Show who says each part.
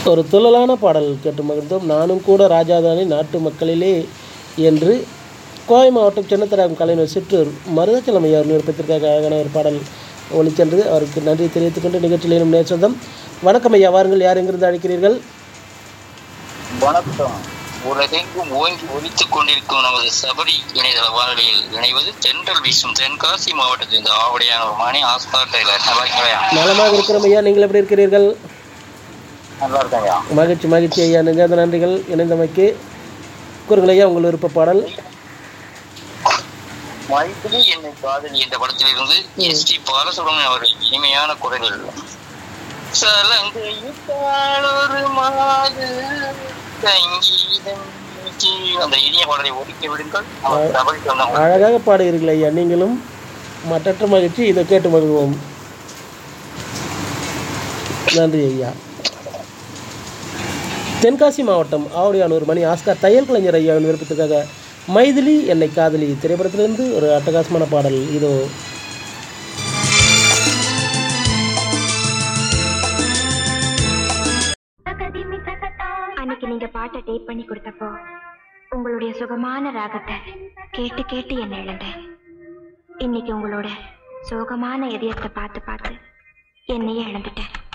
Speaker 1: ஒரு துள்ளலான பாடல் கேட்டு மகிழ்ந்தோம் நானும் கூட ராஜாதானி நாட்டு மக்களிலே என்று கோவை மாவட்டம் சின்னத்தராம் கலைஞர் சிற்றூர் மருதச்சலம் ஐயா அவர்கள் விருப்பத்திற்காக அழகான ஒரு பாடல் ஒளிச்சென்றது அவருக்கு நன்றி தெரிவித்துக் கொண்டு நிகழ்ச்சியில் இன்னும் நேர் சொந்தம் வணக்கம் ஐயா வாருங்கள் யார் எங்கிருந்து அழைக்கிறீர்கள்
Speaker 2: வணக்கம் உலகெங்கும் ஓங்கி ஒலித்துக் கொண்டிருக்கும் நமது சபரி இணையதள வானொலியில் இணைவது தென்றல் வீசும் தென்காசி மாவட்டத்தின் இந்த ஆவடையான ஒரு மணி ஆஸ்கார் டெய்லர் நல்லா இருக்கீங்களா
Speaker 1: நலமாக இருக்கிறோம் ஐயா நீங்கள் எப்படி இருக்கிறீர்கள்
Speaker 2: நல்லா இருக்காங்க
Speaker 1: மகிழ்ச்சி மகிழ்ச்சி ஐயா நெஞ்சாத நன்றிகள் இணைந்தமைக்கு கூறுங்கள் ஐயா உங்கள் விருப்ப பாடல்
Speaker 2: மைத்திரி என்னை காதலி என்ற படத்திலிருந்து எஸ் டி பாலசுப்ரமணியம் அவர்கள் இனிமையான குரலில் சலங்கையிட்டால் ஒரு மாது சங்கீதம் கீ. அந்த இனிய பாடலை ஒலிக்க விடுங்கள் அவர் சபரி சொன்னாங்க
Speaker 1: அழகாக பாடுகிறீர்கள் ஐயா நீங்களும் மற்றற்ற மகிழ்ச்சி இதை கேட்டு மகிழ்வோம் நன்றி ஐயா தென்காசி மாவட்டம் ஆவடியானூர் மணி ஆஸ்கார் தையல் கலைஞர் ஐயாவின் விருப்பத்துக்காக மைதிலி என்னை காதலி திரைப்படத்திலிருந்து ஒரு அட்டகாசமான பாடல் இதோ
Speaker 3: அன்னைக்கு நீங்க பாட்டை டேப் பண்ணி கொடுத்தப்போ உங்களுடைய சுகமான ராகத்தை கேட்டு கேட்டு என்ன இழந்தேன் இன்னைக்கு உங்களோட சோகமான இதயத்தை பார்த்து பார்த்து என்னையே இழந்துட்டேன்